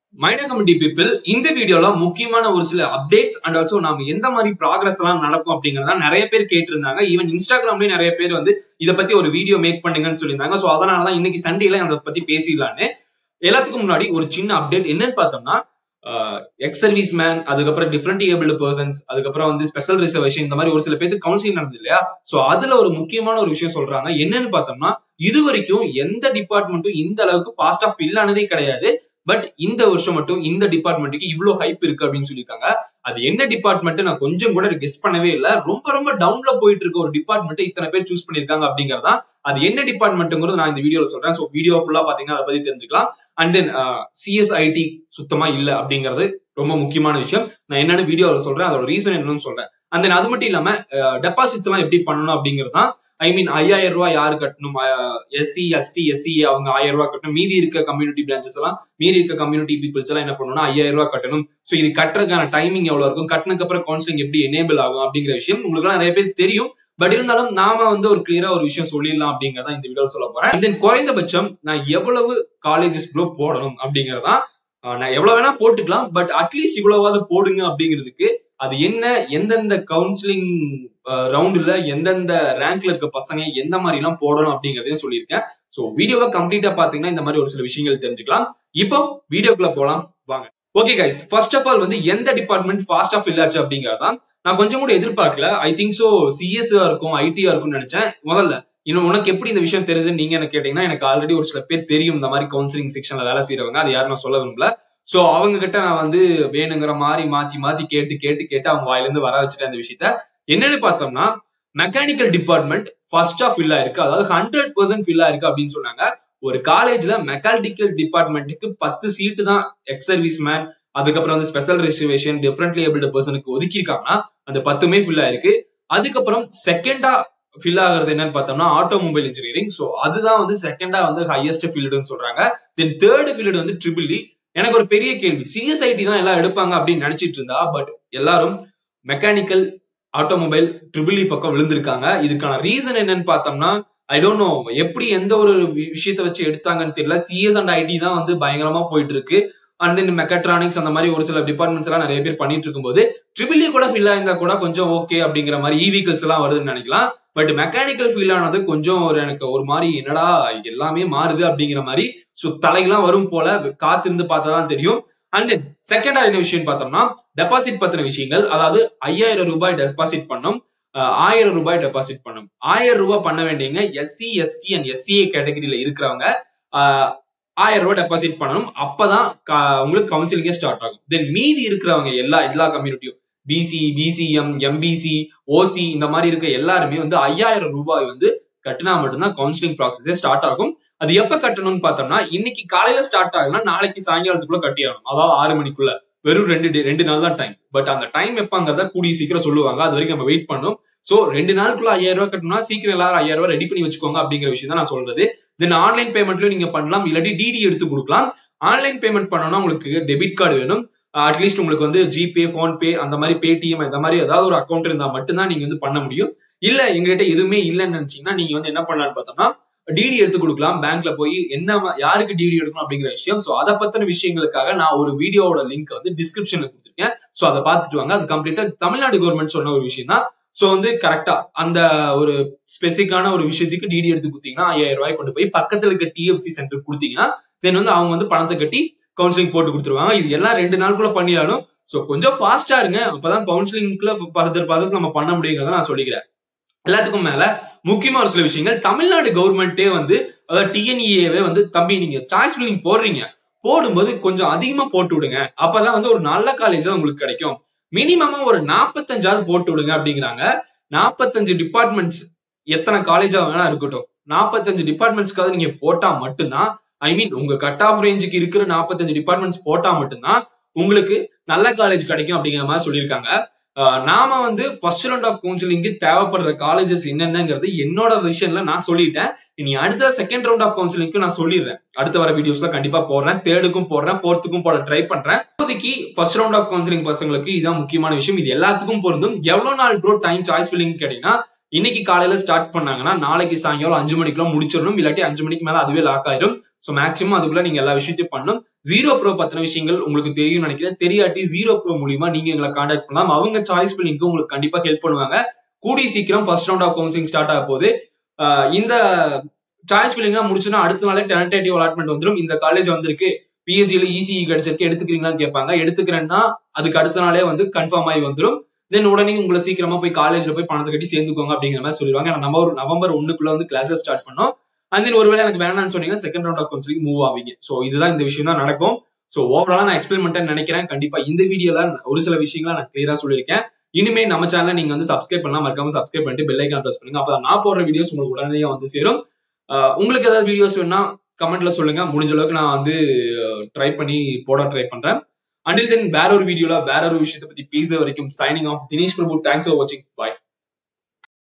மைனா committee people இந்த வீடியோல முக்கியமான ஒரு சில அப்டேட்ஸ் அண்ட் ஆல்சோ நாம எந்த மாதிரி ப்ராக்ரஸ் எல்லாம் நடக்கும் அப்படிங்கறத நிறைய பேர் கேட்டிருந்தாங்க ஈவன் இன்ஸ்டாகிராம்லயும் நிறைய பேர் வந்து இத பத்தி ஒரு வீடியோ மேக் பண்ணுங்கன்னு சொல்லியிருந்தாங்க சோ அதனாலதான் இன்னைக்கு சண்டேல அதை பத்தி பேசிடலான்னு எல்லாத்துக்கும் முன்னாடி ஒரு சின்ன அப்டேட் என்னன்னு பார்த்தோம்னா எக்ஸ் சர்வீஸ் மேன் அதுக்கப்புறம் டிஃப்ரெண்ட் ஏபிள் பர்சன்ஸ் அதுக்கப்புறம் வந்து ஸ்பெஷல் ரிசர்வேஷன் இந்த மாதிரி ஒரு சில பேருக்கு கவுன்சிலிங் நடந்தது இல்லையா சோ அதுல ஒரு முக்கியமான ஒரு விஷயம் சொல்றாங்க என்னன்னு பார்த்தோம்னா இது வரைக்கும் எந்த டிபார்ட்மெண்ட்டும் இந்த அளவுக்கு ஃபாஸ்டா ஃபில் ஆனதே கிடையாது பட் இந்த வருஷம் மட்டும் இந்த டிபார்ட்மெண்ட்டுக்கு இவ்வளவு ஹைப் இருக்கு அப்படின்னு சொல்லியிருக்காங்க அது என்ன டிபார்ட்மெண்ட் நான் கொஞ்சம் கூட கெஸ் பண்ணவே இல்லை ரொம்ப ரொம்ப டவுன்ல போயிட்டு இருக்க ஒரு டிபார்ட்மெண்ட் இத்தனை பேர் சூஸ் பண்ணிருக்காங்க அப்படிங்கறதா அது என்ன டிபார்ட்மெண்ட்ங்கிறது நான் இந்த வீடியோல சொல்றேன் சோ வீடியோ ஃபுல்லா பாத்தீங்கன்னா அதை பத்தி தெரிஞ்சுக்கலாம் அண்ட் தென் சிஎஸ்ஐடி சுத்தமா இல்ல அப்படிங்கிறது ரொம்ப முக்கியமான விஷயம் நான் என்னன்னு வீடியோல சொல்றேன் அதோட ரீசன் என்னன்னு சொல்றேன் அண்ட் தென் அது மட்டும் இல்லாம டெபாசிட்ஸ் எல்லாம் எப்படி பண்ணணும் அப்படிங்கிறது தான் ஐ மீன் ஐயாயிரம் ரூபாய் யாரு கட்டணும் எஸ்சி எஸ்டி எஸ்சி அவங்க ஆயிரம் ரூபாய் கட்டணும் மீதி இருக்க கம்யூனிட்டி பிரான்ச்சஸ் எல்லாம் மீதி இருக்க கம்யூனிட்டி பீப்புள்ஸ் எல்லாம் என்ன பண்ணணும்னா ஐயாயிரம் ரூபாய் கட்டணும் சோ இது கட்டுறதுக்கான டைமிங் எவ்வளவு இருக்கும் கட்டினதுக்கு அப்புறம் கவுன்சிலிங் எப்படி எனேபிள் ஆகும் அப்படிங்கிற விஷயம் உங்களுக்கு நிறைய பேர் தெரியும் பட் இருந்தாலும் நாம வந்து ஒரு கிளியரா ஒரு விஷயம் சொல்லிடலாம் அப்படிங்கறத இந்த வீடியோ சொல்ல போறேன் தென் குறைந்தபட்சம் நான் எவ்வளவு காலேஜஸ் ப்ரோ போடணும் அப்படிங்கறதா நான் எவ்வளவு வேணா போட்டுக்கலாம் பட் அட்லீஸ்ட் இவ்வளவாவது போடுங்க அப்படிங்கிறதுக்கு அது என்ன எந்தெந்த கவுன்சிலிங் ரவுண்டுல எந்தெந்த ரேங்க்ல இருக்க பசங்க எந்த மாதிரி எல்லாம் போடணும் அப்படிங்கறதையும் சொல்லியிருக்கேன் சோ வீடியோவை கம்ப்ளீட்டா பாத்தீங்கன்னா இந்த மாதிரி ஒரு சில விஷயங்கள் தெரிஞ்சுக்கலாம் இப்போ வீடியோக்குள்ள போலாம் வாங்க okay guys first of all வந்து எந்த டிபார்ட்மெண்ட் ஃபாஸ்டா ஃபில் ஆச்சு அப்படிங்கறதான் நான் கொஞ்சம் கூட எதிர்பார்க்கல ஐ திங்க் சோ சிஎஸ்ஆ இருக்கும் ஐடியா இருக்கும்னு நினைச்சேன் முதல்ல இன்னும் உனக்கு எப்படி இந்த விஷயம் தெரியுதுன்னு நீங்க என்ன கேட்டீங்கன்னா எனக்கு ஆல்ரெடி ஒரு சில பேர் தெரியும் இந்த மாதிரி கவுன்சிலிங் செக்ஷன்ல வேலை செய்யறவங்க அது யாரும் நான் சொல்ல விரும்பல சோ அவங்க கிட்ட நான் வந்து வேணுங்கிற மாதிரி மாத்தி மாத்தி கேட்டு கேட்டு கேட்டு அவங்க வாயில இருந்து வர வச்சுட்டேன் அந்த விஷயத்த என்னன்னு பார்த்தோம்னா மெக்கானிக்கல் டிபார்ட்மெண்ட் ஃபர்ஸ்டா ஃபில் ஆயிருக்கு அதாவது ஹண்ட்ரட் பர்சன்ட் ஃபில் ஆயிருக்கு அப்படின்னு சொன்னாங்க ஒரு காலேஜ்ல மெக்கானிக்கல் டிபார்ட்மெண்ட்டுக்கு பத்து சீட்டு தான் எக்ஸ் சர்வீஸ் மேன் அதுக்கப்புறம் வந்து ஸ்பெஷல் ரிசர்வேஷன் டிஃப்ரெண்ட்லி ஏபிள்டு பர்சனுக்கு ஒதுக்கியிருக்காங்கன்னா அந்த பத்துமே ஃபில் ஆயிருக்கு அதுக்கப்புறம் செகண்டா ஃபில் ஆகுறது என்னன்னு பார்த்தோம்னா ஆட்டோமொபைல் இன்ஜினியரிங் சோ அதுதான் வந்து செகண்டா வந்து ஹையஸ்ட் ஃபீல்டுன்னு சொல்றாங்க தென் தேர்ட் ஃபீல்டு வந்து ட்ரிபிள் எனக்கு ஒரு பெரிய கேள்வி சிஎஸ்ஐடி தான் எல்லாம் எடுப்பாங்க அப்படின்னு நினைச்சிட்டு இருந்தா பட் எல்லாரும் மெக்கானிக்கல் ஆட்டோமொபைல் ட்ரிபிள் பக்கம் விழுந்திருக்காங்க இதுக்கான ரீசன் என்னன்னு பார்த்தோம்னா ஐ டோன்ட் நோ எப்படி எந்த ஒரு விஷயத்த வச்சு எடுத்தாங்கன்னு தெரியல சிஎஸ் அண்ட் ஐடி தான் வந்து பயங்கரமா போயிட்டு இருக்கு அண்ட் தென் மெக்கட்ரானிக்ஸ் அந்த மாதிரி ஒரு சில டிபார்ட்மெண்ட்ஸ் எல்லாம் நிறைய பேர் பண்ணிட்டு இருக்கும்போது ட்ரிபிள் கூட ஃபில் ஆயிருந்தா கூட கொஞ்சம் ஓகே அப்படிங்கிற மாதிரி இ வெஹிக்கல்ஸ் எல்லாம் வருதுன்னு நினைக்கலாம் பட் மெக்கானிக்கல் ஃபீல் ஆனது கொஞ்சம் ஒரு எனக்கு ஒரு மாதிரி என்னடா எல்லாமே மாறுது அப்படிங்கிற மாதிரி ஸோ தலையெல்லாம் வரும் போல காத்திருந்து பார்த்தா தான் தெரியும் அண்ட் செகண்டா என்ன விஷயம் பார்த்தோம்னா டெபாசிட் பத்தின விஷயங்கள் அதாவது ஐயாயிரம் ரூபாய் டெபாசிட் பண்ணும் ஆயிரம் ரூபாய் டெபாசிட் பண்ணும் ஆயிரம் ரூபாய் பண்ண வேண்டியங்க எஸ்சி எஸ்டி அண்ட் எஸ்சிஏ கேட்டகரியில இருக்கிறவங்க ஆயிரம் ரூபாய் டெபாசிட் பண்ணணும் அப்பதான் உங்களுக்கு கவுன்சிலிங்கே ஸ்டார்ட் ஆகும் தென் மீதி இருக்கிறவங்க எல்லா எல்லா கம்யூனிட்டியும் பிசி பிசிஎம் எம்பிசி ஓசி இந்த மாதிரி இருக்க எல்லாருமே வந்து ஐயாயிரம் ரூபாய் வந்து கட்டினா மட்டும்தான் கவுன்சிலிங் ப்ராசஸே ஸ்டார்ட் ஆகும் அது எப்ப கட்டணும்னு பார்த்தோம்னா இன்னைக்கு காலையில ஸ்டார்ட் ஆகுனா நாளைக்கு சாயங்காலத்துக்குள்ள கட்டி ஆகணும் அதாவது ஆறு மணிக்குள்ள வெறும் ரெண்டு ரெண்டு நாள் தான் டைம் பட் அந்த டைம் எப்பங்கிறத கூடிய சீக்கிரம் சொல்லுவாங்க அது வரைக்கும் நம்ம வெயிட் பண்ணும் சோ ரெண்டு நாளுக்குள்ள ஐயாயிரம் ரூபாய் கட்டணும்னா சீக்கிரம் எல்லாரும் ஐயாயிரம் ரூபாய் ரெடி பண்ணி வச்சுக்கோங்க அப்படிங்கிற விஷயம் தான் நான் சொல்றது தென் ஆன்லைன் பேமெண்ட்லயும் நீங்க பண்ணலாம் இல்லாட்டி டிடி எடுத்து கொடுக்கலாம் ஆன்லைன் பேமெண்ட் பண்ணணும்னா உங்களுக்கு டெபிட் கார்டு வேணும் அட்லீஸ்ட் உங்களுக்கு வந்து ஜிபே போன்பே அந்த மாதிரி பேடிஎம் இந்த மாதிரி ஏதாவது ஒரு அக்கௌண்ட் இருந்தா மட்டும்தான் நீங்க வந்து பண்ண முடியும் இல்ல எங்ககிட்ட எதுவுமே இல்லைன்னு நினைச்சீங்கன்னா நீங்க வந்து என்ன பண்ணலாம்னு பார்த்தோம்னா டிடி எடுத்து கொடுக்கலாம் பேங்க்ல போய் என்ன யாருக்கு டிடி எடுக்கணும் அப்படிங்கிற விஷயம் சோ அதை பத்தின விஷயங்களுக்காக நான் ஒரு வீடியோவோட லிங்க் வந்து டிஸ்கிரிப்ஷன்ல கொடுத்துருக்கேன் சோ அதை பார்த்துட்டு வாங்க அது கம்ப்ளீட்டா தமிழ்நாடு கவர்மெண்ட் சொன்ன ஒரு விஷயம் தான் சோ வந்து கரெக்டா அந்த ஒரு ஸ்பெசிஃபிக்கான ஒரு விஷயத்துக்கு டிடி எடுத்து கொடுத்தீங்கன்னா ஐயாயிரம் ரூபாய் கொண்டு போய் பக்கத்துல இருக்க டிஎஃப்சி சென்டர் கொடுத்தீங்கன்னா தென் வந்து அவங்க வந்து பணத்தை கட்டி கவுன்சிலிங் போட்டு கொடுத்துருவாங்க இது எல்லாம் ரெண்டு நாளுக்குள்ள பண்ணியாலும் சோ கொஞ்சம் ஃபாஸ்டா இருங்க அப்பதான் கவுன்சிலிங்ல ஃபர்தர் ப்ராசஸ் நம்ம பண்ண முடியுங்கிறத நான் சொல்லிக்கிறேன் எல்லாத்துக்கும் மேல முக்கியமா ஒரு சில விஷயங்கள் தமிழ்நாடு கவர்மெண்டே வந்து அதாவது டிஎன்இஏவே வந்து தம்பி நீங்க சாய்ஸ் ஃபில்லிங் போடுறீங்க போடும்போது கொஞ்சம் அதிகமா போட்டு விடுங்க அப்பதான் வந்து ஒரு நல்ல காலேஜ் தான் உங்களுக்கு கிடைக்கும் மினிமமா ஒரு நாற்பத்தஞ்சாவது போட்டு விடுங்க அப்படிங்கிறாங்க நாற்பத்தஞ்சு டிபார்ட்மெண்ட்ஸ் எத்தனை காலேஜா வேணா இருக்கட்டும் நாற்பத்தஞ்சு டிபார்ட்மெண்ட்ஸ்க்காவது நீங்க போட்டா மட்டும்தான் ஐ மீன் உங்க கட் ஆஃப் ரேஞ்சுக்கு இருக்கிற நாற்பத்தஞ்சு டிபார்ட்மெண்ட்ஸ் போட்டா மட்டும்தான் உங்களுக்கு நல்ல காலேஜ் கிடைக்கும் அப்படிங்கிற மாதிரி சொல்லியிருக்காங்க நாம வந்து ஃபர்ஸ்ட் ரவுண்ட் ஆஃப் கவுன்சிலிங்க்கு தேவைப்படுற காலேஜஸ் என்னென்னங்கிறது என்னோட விஷயம்ல நான் சொல்லிட்டேன் இனி அடுத்த செகண்ட் ரவுண்ட் ஆஃப் கவுன்சிலிங்க்கு நான் சொல்லிடுறேன் அடுத்த வர வீடியோஸ்ல கண்டிப்பா போடுறேன் தேர்டுக்கும் போடுறேன் ஃபோர்த்துக்கும் போட ட்ரை பண்றேன் இப்போதைக்கு ஃபர்ஸ்ட் ரவுண்ட் ஆஃப் கவுன்சிலிங் பசங்களுக்கு இதான் முக்கியமான விஷயம் இது எல்லாத்துக்கும் பொருந்தும் எவ்வளவு நாள் ப்ரோ டைம் சாய்ஸ் ஃபில்லிங் கேட்டீங்கன்னா இன்னைக்கு காலையில ஸ்டார்ட் பண்ணாங்கன்னா நாளைக்கு சாயங்காலம் அஞ்சு மணிக்குள்ள முடிச்சிடணும் இல்லாட்டி அஞ்சு மணிக்கு மேல அதுவே லாக் ஆயிடும் ஸோ மேக்ஸிமம் அதுக்குள்ள நீங்க எல்லா விஷயத்தையும் பண்ணணும் ஜீரோ ப்ரோ பத்தின விஷயங்கள் உங்களுக்கு தெரியும் நினைக்கிறேன் தெரியாட்டி ஜீரோ ப்ரோ மூலியமா நீங்க எங்களை கான்டாக்ட் பண்ணலாம் அவங்க சாய்ஸ் பில்லிங்க்கு உங்களுக்கு கண்டிப்பா ஹெல்ப் பண்ணுவாங்க கூடி சீக்கிரம் first round of counselling start ஆக போகுது ஆஹ் இந்த சாய்ஸ் பில்லிங்லாம் முடிச்சுன்னா அடுத்த நாளே டெனடேட்டிவ் அலாட்மெண்ட் வந்துடும் இந்த காலேஜ் வந்திருக்கு பிஎஸ்சியில இசிஇ கிடைச்சிருக்கு எடுத்துக்கிறீங்களான்னு கேட்பாங்க எடுத்துக்கிறேன்னா அதுக்கு அடுத்த நாளே வந்து கன்ஃபார்ம் ஆகி வந்துடும் தென் உடனே உங்களை சீக்கிரமா போய் காலேஜ்ல போய் பணத்தை கட்டி சேர்ந்துக்கோங்க அப்படிங்கிற மாதிரி சொல்லிடுவாங்க ஏன்னா நம்ம ஒரு நவம்பர் ஒண்ணுக்குள்ள வந்து கிளாஸஸ் ஸ்டார்ட் பண்ணோம் அண்ட் தென் ஒருவேளை எனக்கு வேணாம்னு சொன்னீங்கன்னா second round of counselling move ஆவீங்க சோ இதுதான் இந்த விஷயம் தான் நடக்கும் சோ ஓவராலா நான் எக்ஸ்பிளைன் பண்ணிட்டேன்னு நினைக்கிறேன் கண்டிப்பா இந்த வீடியோல ஒரு சில விஷயங்களை நான் கிளியரா சொல்லியிருக்கேன் இனிமே நம்ம சேனலை நீங்க வந்து சப்ஸ்கிரைப் பண்ணலாம் மறக்காம சப்ஸ்கிரைப் பண்ணிட்டு பெல் ஐக்கான் பிரஸ் பண்ணுங்க அப்ப நான் போடுற வீடியோஸ் உங்களுக்கு உடனே வந்து சேரும் ஆஹ் உங்களுக்கு ஏதாவது வீடியோஸ் வேணா கமெண்ட்ல சொல்லுங்க முடிஞ்ச அளவுக்கு நான் வந்து ட்ரை பண்ணி போட ட்ரை பண்றேன் அண்டில் தென் வேற ஒரு வீடியோல வேற ஒரு விஷயத்தை பத்தி பேசுற வரைக்கும் signing off Dinesh Prabhu thanks for வாட்சிங் பாய்